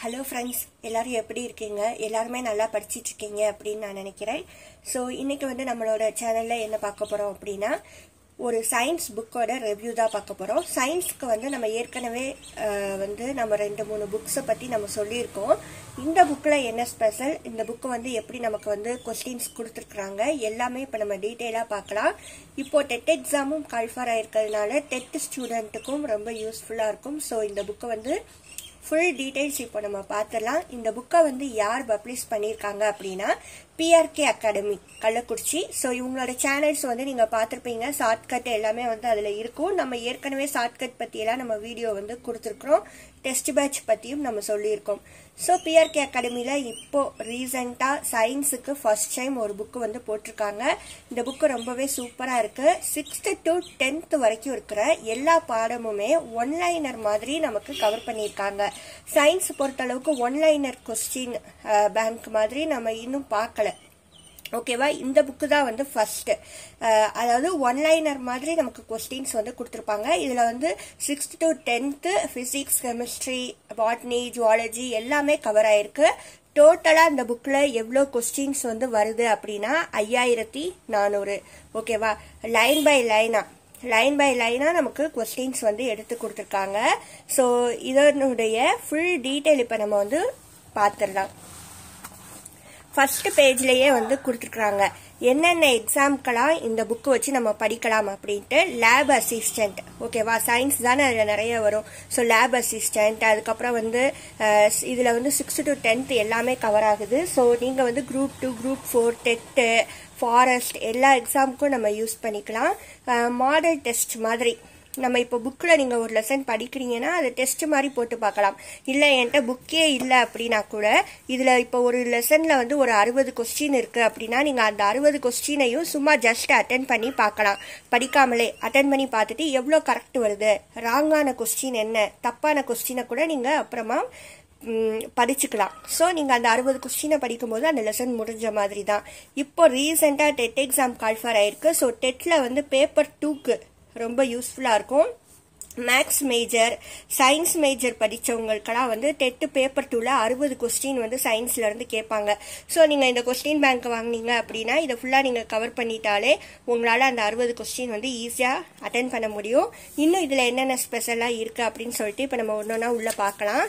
hello friends எல்லாரும் எப்படி இருக்கீங்க எல்லாருமே நல்லா படிச்சிட்டு இருக்கீங்க அப்படின்னு நான் நினைக்கிறேன் ஸோ இன்னைக்கு வந்து நம்மளோட சேனலில் என்ன பார்க்க போகிறோம் அப்படின்னா ஒரு சயின்ஸ் புக்கோட ரிவ்யூ தான் பார்க்க போகிறோம் சயின்ஸ்க்கு வந்து நம்ம ஏற்கனவே அஹ், வந்து நம்ம ரெண்டு மூணு புக்ஸை பற்றி நம்ம சொல்லியிருக்கோம் இந்த புக்கில் என்ன ஸ்பெஷல் இந்த புக்கு வந்து எப்படி நமக்கு வந்து கொஸ்டின்ஸ் கொடுத்துருக்குறாங்க எல்லாமே இப்போ நம்ம டீட்டெயிலாக பார்க்கலாம் இப்போ டெட் எக்ஸாமும் கால்ஃபர் ஆயிருக்கிறதுனால டெட் ஸ்டூடெண்ட்டுக்கும் ரொம்ப யூஸ்ஃபுல்லாக இருக்கும் ஸோ இந்த புக்கை வந்து ஃபுல் டீடைல்ஸ் இப்போ நம்ம பார்த்துடலாம் இந்த புக்கை வந்து யார் பப்ளிஷ் பண்ணியிருக்காங்க அப்படின்னா பிஆர்கே அகாடமி கள்ளக்குறிச்சி ஸோ இவங்களோட சேனல்ஸ் வந்து நீங்கள் பார்த்துருப்பீங்க ஷார்ட்கட் எல்லாமே வந்து அதில் இருக்கும் நம்ம ஏற்கனவே ஷார்ட்கட் பற்றியெல்லாம் நம்ம வீடியோ வந்து கொடுத்துருக்குறோம் டெஸ்ட் பேட்ச் பற்றியும் நம்ம சொல்லியிருக்கோம் ஸோ பிஆர்கே அகாடமியில் இப்போ ரீசெண்டாக சயின்ஸுக்கு ஃபர்ஸ்ட் டைம் ஒரு புக்கு வந்து போட்டிருக்காங்க இந்த புக்கு ரொம்பவே சூப்பராக இருக்கு சிக்ஸ்த்து டு டென்த்து வரைக்கும் இருக்கிற எல்லா பாடமுமே ஒன்லைனர் மாதிரி நமக்கு கவர் பண்ணியிருக்காங்க சயின்ஸ் பொறுத்தளவுக்கு ஒன்லைனர் கொஸ்டின் பேங்க் மாதிரி நம்ம இன்னும் பார்க்கல ஓகேவா இந்த புக்கு தான் வந்து ஃபர்ஸ்ட் அதாவது ஒன்லைனர் மாதிரி நமக்கு கொஸ்டின்ஸ் வந்து கொடுத்துருப்பாங்க இதில் வந்து sixth to tenth physics chemistry botany zoology எல்லாமே கவர் ஆயிருக்கு டோட்டலாக இந்த புக்கில் எவ்வளோ கொஸ்டின்ஸ் வந்து வருது அப்படின்னா ஐயாயிரத்தி நானூறு ஓகேவா லைன் பை லைனா லைன் பை லைனாக நமக்கு கொஸ்டின்ஸ் வந்து எடுத்து கொடுத்துருக்காங்க ஸோ இதனுடைய ஃபுல் டீட்டெயில் இப்போ நம்ம வந்து பார்த்துடலாம் ஃபர்ஸ்ட் பேஜ்லயே வந்து கொடுத்துருக்குறாங்க என்னென்ன எக்ஸாம்க்கெல்லாம் இந்த புக்கு வச்சு நம்ம படிக்கலாம் அப்படின்ட்டு லேப் அசிஸ்டன்ட் ஓகேவா சயின்ஸ் தானே அதில் நிறைய வரும் ஸோ லேப் அசிஸ்டன்ட் அதுக்கப்புறம் வந்து இதில் வந்து சிக்ஸ்த் டு டென்த் எல்லாமே கவர் ஆகுது ஸோ நீங்கள் வந்து group two group four TET forest எல்லா எக்ஸாமுக்கும் நம்ம யூஸ் பண்ணிக்கலாம் மாடல் டெஸ்ட் மாதிரி நம்ம இப்போ புக்கில் நீங்கள் ஒரு லெசன் படிக்கிறீங்கன்னா அது டெஸ்ட் மாதிரி போட்டு பார்க்கலாம் இல்லை என்கிட்ட புக்கே இல்லை அப்படின்னா கூட இதில் இப்போ ஒரு லெசனில் வந்து ஒரு அறுபது கொஸ்டின் இருக்குது அப்படின்னா நீங்கள் அந்த அறுபது கொஸ்டினையும் சும்மா ஜஸ்ட் அட்டன் பண்ணி பார்க்கலாம் படிக்காமலே அட்டன் பண்ணி பார்த்துட்டு எவ்வளோ கரெக்ட் வருது ராங்கான கொஸ்டின் என்ன தப்பான கொஸ்டினை கூட நீங்கள் அப்புறமா ம், படிச்சுக்கலாம் ஸோ நீங்கள் அந்த அறுபது கொஸ்டினை படிக்கும்போது அந்த லெசன் முடிஞ்ச மாதிரி தான் இப்போ ரீசெண்டாக டெட் எக்ஸாம் கால்ஃபர் ஆயிருக்கு ஸோ டெட்டில் வந்து பேப்பர் டூக்கு ரொம்ப யூஸ்ஃபுல்லாக இருக்கும் மேக்ஸ் மேஜர் சயின்ஸ் மேஜர் படித்தவங்களுக்கெல்லாம் வந்து டெட்டு பேப்பர் டூவில் அறுபது கொஸ்டின் வந்து சயின்ஸ்ல இருந்து கேட்பாங்க ஸோ நீங்கள் இந்த கொஸ்டின் பேங்க் வாங்குனீங்க அப்படின்னா இதை ஃபுல்லாக நீங்கள் கவர் பண்ணிட்டாலே உங்களால் அந்த அறுபது கொஸ்டின் வந்து ஈஸியாக அட்டன் பண்ண முடியும் இன்னும் இதில் என்னென்ன ஸ்பெஷலாக இருக்குது அப்படின்னு சொல்லிட்டு இப்போ நம்ம ஒன்று ஒன்றா உள்ளே பார்க்கலாம்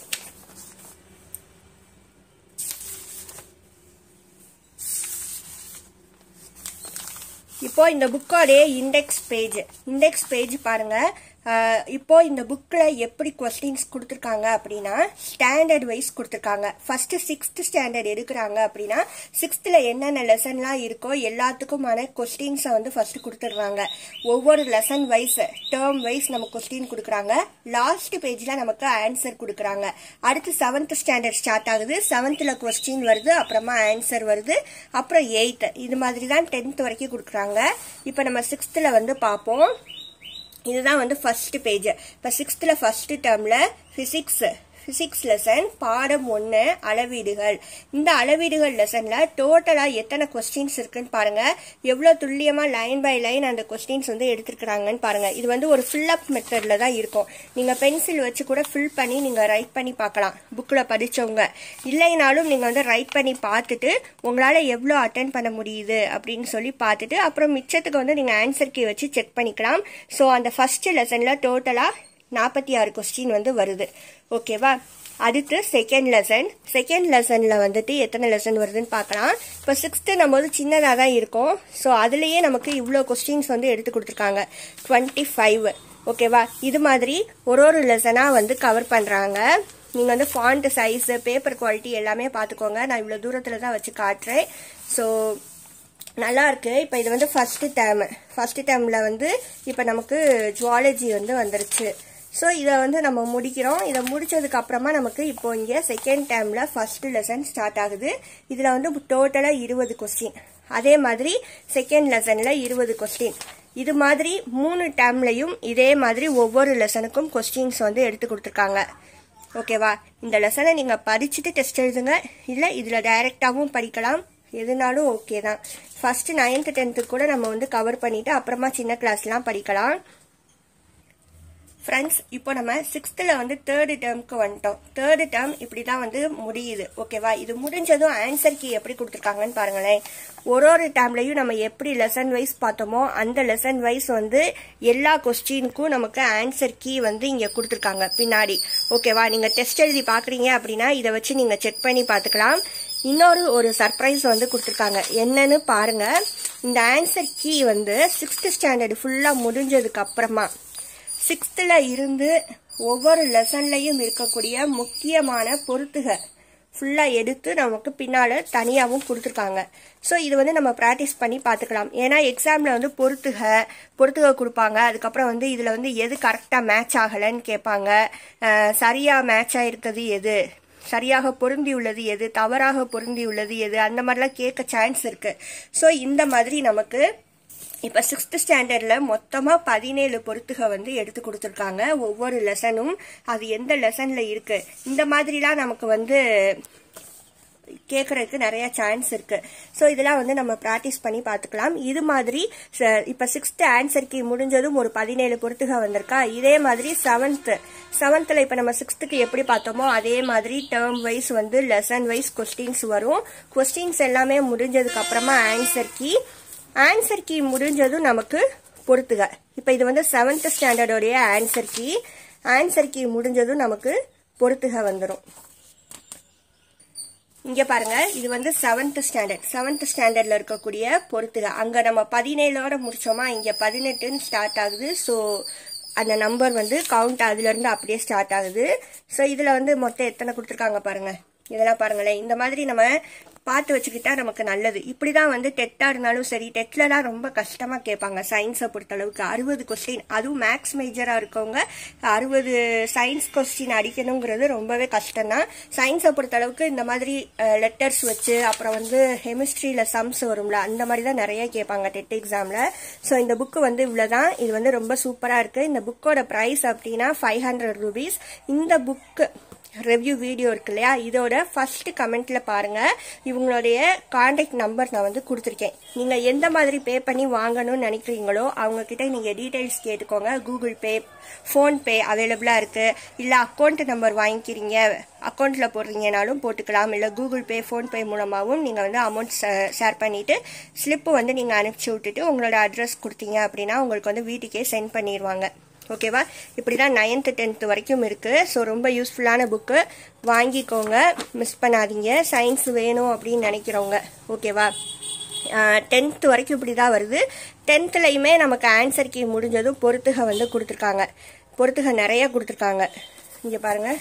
இப்போ இந்த புக்கோடைய இண்டெக்ஸ் பேஜ் இண்டெக்ஸ் பேஜ் பாருங்க அஹ், இப்போ இந்த புக்கில் எப்படி கொஸ்டின்ஸ் கொடுத்துருக்காங்க அப்படின்னா ஸ்டாண்டர்ட் வைஸ் கொடுத்துருக்காங்க ஃபர்ஸ்ட் சிக்ஸ்த் ஸ்டாண்டர்ட் எடுக்கிறாங்க அப்படின்னா சிக்ஸ்த்தில் என்னென்ன லெசன்லாம் இருக்கோ எல்லாத்துக்குமான கொஸ்டின்ஸை வந்து ஃபர்ஸ்ட் கொடுத்துடுறாங்க ஒவ்வொரு லெசன் வைஸ் டேர்ம் வைஸ் நம்ம கொஸ்டின் கொடுக்குறாங்க லாஸ்ட் பேஜில் நமக்கு ஆன்சர் கொடுக்குறாங்க அடுத்து செவன்த் ஸ்டாண்டர்ட் ஸ்டார்ட் ஆகுது செவன்த்தில் கொஸ்டின் வருது அப்புறமா ஆன்சர் வருது அப்புறம் எயித் இது மாதிரி தான் டென்த் வரைக்கும் கொடுக்குறாங்க இப்போ நம்ம சிக்ஸ்த்தில் வந்து பார்ப்போம் இதுதான் வந்து ஃபர்ஸ்ட் பேஜ் இப்போ சிக்ஸ்த்தில் ஃபர்ஸ்ட் டேர்மில் ஃபிசிக்ஸ் ஃபிசிக்ஸ் லெசன் பாடம் ஒன்று அளவீடுகள் இந்த அளவீடுகள் லெசனில் டோட்டலாக எத்தனை கொஸ்டின்ஸ் இருக்குன்னு பாருங்க எவ்வளோ துல்லியமாக லைன் பை லைன் அந்த கொஸ்டின்ஸ் வந்து எடுத்துருக்குறாங்கன்னு பாருங்க இது வந்து ஒரு ஃபில் அப் மெத்தடில் தான் இருக்கும் நீங்கள் பென்சில் வச்சு கூட ஃபில் பண்ணி நீங்கள் ரைட் பண்ணி பார்க்கலாம் புக்கில் படித்தவங்க இல்லைனாலும் நீங்கள் வந்து ரைட் பண்ணி பார்த்துட்டு உங்களால் எவ்வளோ அட்டன் பண்ண முடியுது அப்படின்னு சொல்லி பார்த்துட்டு அப்புறம் மிச்சத்துக்கு வந்து நீங்கள் ஆன்சர் கீ வச்சு செக் பண்ணிக்கலாம் ஸோ அந்த ஃபர்ஸ்ட் லெசனில் டோட்டலாக நாற்பத்தி ஆறு கொஸ்டின் வந்து வருது ஓகேவா அடுத்து செகண்ட் லெசன் செகண்ட் லெசனில் வந்துட்டு எத்தனை லெசன் வருதுன்னு பார்க்கலாம் இப்போ சிக்ஸ்த்து நம்ம வந்து சின்னதாக தான் இருக்கும் ஸோ அதுலேயே நமக்கு இவ்வளோ கொஸ்டின்ஸ் வந்து எடுத்து கொடுத்துருக்காங்க டுவெண்ட்டி ஃபைவ் ஓகேவா இது மாதிரி ஒரு ஒரு லெசனாக வந்து கவர் பண்ணுறாங்க நீங்கள் வந்து ஃபாண்ட் சைஸு பேப்பர் குவாலிட்டி எல்லாமே பார்த்துக்கோங்க நான் இவ்வளோ தூரத்தில் தான் வச்சு காட்டுறேன் ஸோ நல்லா இருக்கு இப்போ இது வந்து ஃபர்ஸ்ட் டேர்ம் ஃபர்ஸ்ட் டேர்மில் வந்து இப்போ நமக்கு ஜுவாலஜி வந்து வந்துருச்சு ஸோ இதை வந்து நம்ம முடிக்கிறோம் இதை முடிச்சதுக்கு அப்புறமா நமக்கு இப்போ இங்கே செகண்ட் டேர்மில் ஃபர்ஸ்ட் லெசன் ஸ்டார்ட் ஆகுது இதில் வந்து டோட்டலாக இருபது கொஸ்டின் அதே மாதிரி செகண்ட் லெசனில் இருபது கொஸ்டின் இது மாதிரி மூணு டேர்ம்லையும் இதே மாதிரி ஒவ்வொரு லெசனுக்கும் கொஸ்டின்ஸ் வந்து எடுத்து கொடுத்துருக்காங்க ஓகேவா இந்த லெசனை நீங்கள் படிச்சுட்டு டெஸ்ட் எழுதுங்க இல்லை இதில் டைரெக்டாகவும் படிக்கலாம் எதுனாலும் ஓகே தான் ஃபர்ஸ்ட் நைன்த்து டென்த்து கூட நம்ம வந்து கவர் பண்ணிட்டு அப்புறமா சின்ன கிளாஸ்லாம் படிக்கலாம் ஃப்ரெண்ட்ஸ் இப்போ நம்ம சிக்ஸ்த்தில் வந்து தேர்டு டேர்முக்கு வந்துட்டோம் தேர்டு டேர்ம் இப்படி தான் வந்து முடியுது ஓகேவா இது முடிஞ்சதும் ஆன்சர் கீ எப்படி கொடுத்துருக்காங்கன்னு பாருங்களேன் ஒரு ஒரு டேர்ம்லையும் நம்ம எப்படி லெசன் வைஸ் பார்த்தோமோ அந்த லெசன் வைஸ் வந்து எல்லா கொஸ்டினுக்கும் நமக்கு ஆன்சர் கீ வந்து இங்கே கொடுத்துருக்காங்க பின்னாடி ஓகேவா நீங்கள் டெஸ்ட் எழுதி பார்க்குறீங்க அப்படின்னா இதை வச்சு நீங்கள் செக் பண்ணி பார்த்துக்கலாம் இன்னொரு ஒரு சர்ப்ரைஸ் வந்து கொடுத்துருக்காங்க என்னன்னு பாருங்க இந்த ஆன்சர் கீ வந்து சிக்ஸ்த் ஸ்டாண்டர்ட் ஃபுல்லாக முடிஞ்சதுக்கு அப்புறமா சிக்ஸ்த்தில் இருந்து ஒவ்வொரு லெசன்லையும் இருக்கக்கூடிய முக்கியமான பொருத்துக ஃபுல்லாக எடுத்து நமக்கு பின்னால் தனியாகவும் கொடுத்துருக்காங்க ஸோ இது வந்து நம்ம ப்ராக்டிஸ் பண்ணி பார்த்துக்கலாம் ஏன்னா எக்ஸாமில் வந்து பொறுத்துக பொறுத்துக கொடுப்பாங்க அதுக்கப்புறம் வந்து இதில் வந்து எது கரெக்டாக மேட்ச் ஆகலைன்னு கேட்பாங்க சரியாக மேட்ச் ஆகிருக்கிறது எது சரியாக பொருந்தி உள்ளது எது தவறாக பொருந்தி உள்ளது எது அந்த மாதிரிலாம் கேட்க சான்ஸ் இருக்கு ஸோ இந்த மாதிரி நமக்கு இப்போ சிக்ஸ்த் ஸ்டாண்டர்டில் மொத்தமாக பதினேழு பொருத்துக வந்து எடுத்து கொடுத்துருக்காங்க ஒவ்வொரு லெசனும் அது எந்த லெசனில் இருக்கு இந்த மாதிரிலாம் நமக்கு வந்து கேட்கறதுக்கு நிறைய சான்ஸ் இருக்கு ஸோ இதெல்லாம் வந்து நம்ம ப்ராக்டிஸ் பண்ணி பார்த்துக்கலாம் இது மாதிரி இப்போ சிக்ஸ்த் ஆன்சர் கீ முடிஞ்சதும் ஒரு பதினேழு பொருத்துக வந்திருக்கா இதே மாதிரி செவன்த்து செவன்த்தில் இப்போ நம்ம சிக்ஸ்த்துக்கு எப்படி பார்த்தோமோ அதே மாதிரி டேர்ம் வைஸ் வந்து லெசன் வைஸ் கொஸ்டின்ஸ் வரும் கொஸ்டின்ஸ் எல்லாமே முடிஞ்சதுக்கு அப்புறமா ஆன்சர் கீ ஆன்சர் கீ முடிஞ்சதும் நமக்கு பொறுத்துக இப்போ இது வந்து செவன்த் ஸ்டாண்டர்டோடைய ஆன்சர் கீ ஆன்சர் கீ முடிஞ்சதும் நமக்கு பொறுத்துக வந்துடும் இங்க பாருங்க இது வந்து செவன்த் ஸ்டாண்டர்ட் செவன்த் ஸ்டாண்டர்ட்ல இருக்கக்கூடிய பொறுத்துக அங்க நம்ம பதினேழோட முடிச்சோமா இங்க பதினெட்டுன்னு ஸ்டார்ட் ஆகுது ஸோ அந்த நம்பர் வந்து கவுண்ட் அதுல இருந்து அப்படியே ஸ்டார்ட் ஆகுது ஸோ இதுல வந்து மொத்தம் எத்தனை கொடுத்துருக்காங்க பாருங்க இதெல்லாம் பாருங்களேன் இந்த மாதிரி நம்ம பார்த்து வச்சுக்கிட்டா நமக்கு நல்லது இப்படிதான் வந்து டெட்டா இருந்தாலும் சரி டெட்லலாம் ரொம்ப கஷ்டமா கேட்பாங்க சயின்ஸை பொறுத்த அளவுக்கு அறுபது கொஸ்டின் அதுவும் மேக்ஸ் மேஜரா இருக்கவங்க அறுபது சயின்ஸ் கொஸ்டின் அடிக்கணுங்கிறது ரொம்பவே கஷ்டம் தான் சயின்ஸை பொறுத்த அளவுக்கு இந்த மாதிரி லெட்டர்ஸ் வச்சு அப்புறம் வந்து கெமிஸ்ட்ரியில சம்ஸ் வரும்ல அந்த மாதிரி தான் நிறைய கேட்பாங்க டெட் எக்ஸாம்ல ஸோ இந்த புக்கு வந்து இவ்வளவுதான் இது வந்து ரொம்ப சூப்பரா இருக்கு இந்த புக்கோட ப்ரைஸ் அப்படின்னா ஃபைவ் ஹண்ட்ரட் ருபீஸ் இந்த புக்கு ரிவ்யூ வீடியோ இருக்கு இல்லையா இதோட ஃபர்ஸ்ட் கமெண்ட்ல பாருங்க இவங்களுடைய கான்டாக்ட் நம்பர் நான் வந்து கொடுத்துருக்கேன் நீங்க எந்த மாதிரி பே பண்ணி வாங்கணும்னு நினைக்கிறீங்களோ அவங்க கிட்ட நீங்க டீடைல்ஸ் கேட்டுக்கோங்க கூகுள் பே ஃபோன்பே அவைலபிளா இருக்கு இல்ல அக்கௌண்ட் நம்பர் வாங்கிக்கிறீங்க அக்கௌண்ட்ல போடுறீங்கனாலும் போட்டுக்கலாம் இல்ல கூகுள் பே ஃபோன்பே மூலமாகவும் நீங்க வந்து அமௌண்ட் ஷேர் பண்ணிட்டு ஸ்லிப்பு வந்து நீங்க அனுப்பிச்சு விட்டுட்டு உங்களோட அட்ரஸ் கொடுத்தீங்க அப்படின்னா உங்களுக்கு வந்து வீட்டுக்கே சென்ட் பண்ணிடுவாங்க ஓகேவா இப்படி தான் நைன்த்து டென்த்து வரைக்கும் இருக்குது ஸோ ரொம்ப யூஸ்ஃபுல்லான புக்கு வாங்கிக்கோங்க மிஸ் பண்ணாதீங்க சயின்ஸ் வேணும் அப்படின்னு நினைக்கிறவங்க ஓகேவா டென்த்து வரைக்கும் இப்படி தான் வருது டென்த்துலையுமே நமக்கு ஆன்சர் கீ முடிஞ்சதும் பொறுத்துக வந்து கொடுத்துருக்காங்க பொறுத்துக நிறைய கொடுத்துருக்காங்க இங்கே பாருங்க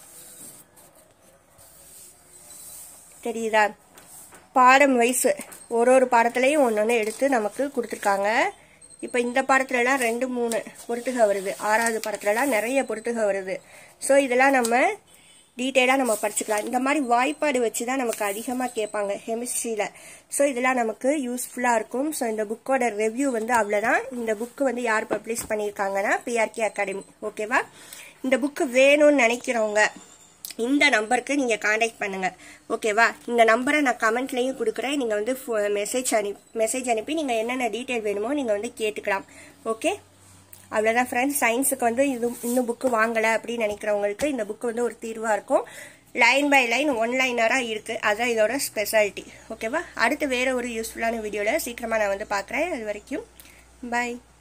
தெரியுதா பாடம் வயசு ஒரு ஒரு பாடத்துலையும் ஒன்று ஒன்று எடுத்து நமக்கு கொடுத்துருக்காங்க இப்போ இந்த பாடத்துலலாம் ரெண்டு மூணு பொருத்துக வருது ஆறாவது பாடத்துலலாம் நிறைய பொருத்துக வருது ஸோ இதெல்லாம் நம்ம டீட்டெயிலாக நம்ம படிச்சுக்கலாம் இந்த மாதிரி வாய்ப்பாடு வச்சு தான் நமக்கு அதிகமாக கேட்பாங்க கெமிஸ்ட்ரியில் ஸோ இதெல்லாம் நமக்கு யூஸ்ஃபுல்லாக இருக்கும் ஸோ இந்த புக்கோட ரிவ்யூ வந்து அவ்வளோதான் இந்த புக்கு வந்து யார் பப்ளிஷ் பண்ணியிருக்காங்கன்னா பிஆர்கே அகாடமி ஓகேவா இந்த புக்கு வேணும்னு நினைக்கிறவங்க இந்த நம்பருக்கு நீங்கள் காண்டாக்ட் பண்ணுங்க ஓகேவா இந்த நம்பரை நான் கமெண்ட்லேயும் கொடுக்குறேன் நீங்கள் வந்து மெசேஜ் அனுப்பி மெசேஜ் அனுப்பி நீங்கள் என்னென்ன டீட்டெயில் வேணுமோ நீங்கள் வந்து கேட்டுக்கலாம் ஓகே அவ்வளோதான் ஃப்ரெண்ட்ஸ் சயின்ஸுக்கு வந்து இது இன்னும் புக்கு வாங்கலை அப்படின்னு நினைக்கிறவங்களுக்கு இந்த புக்கு வந்து ஒரு தீர்வாக இருக்கும் லைன் பை லைன் ஒன் லைனராக இருக்குது அதுதான் இதோட ஸ்பெஷாலிட்டி ஓகேவா அடுத்து வேறு ஒரு யூஸ்ஃபுல்லான வீடியோவில் சீக்கிரமாக நான் வந்து பார்க்குறேன் அது வரைக்கும் பாய்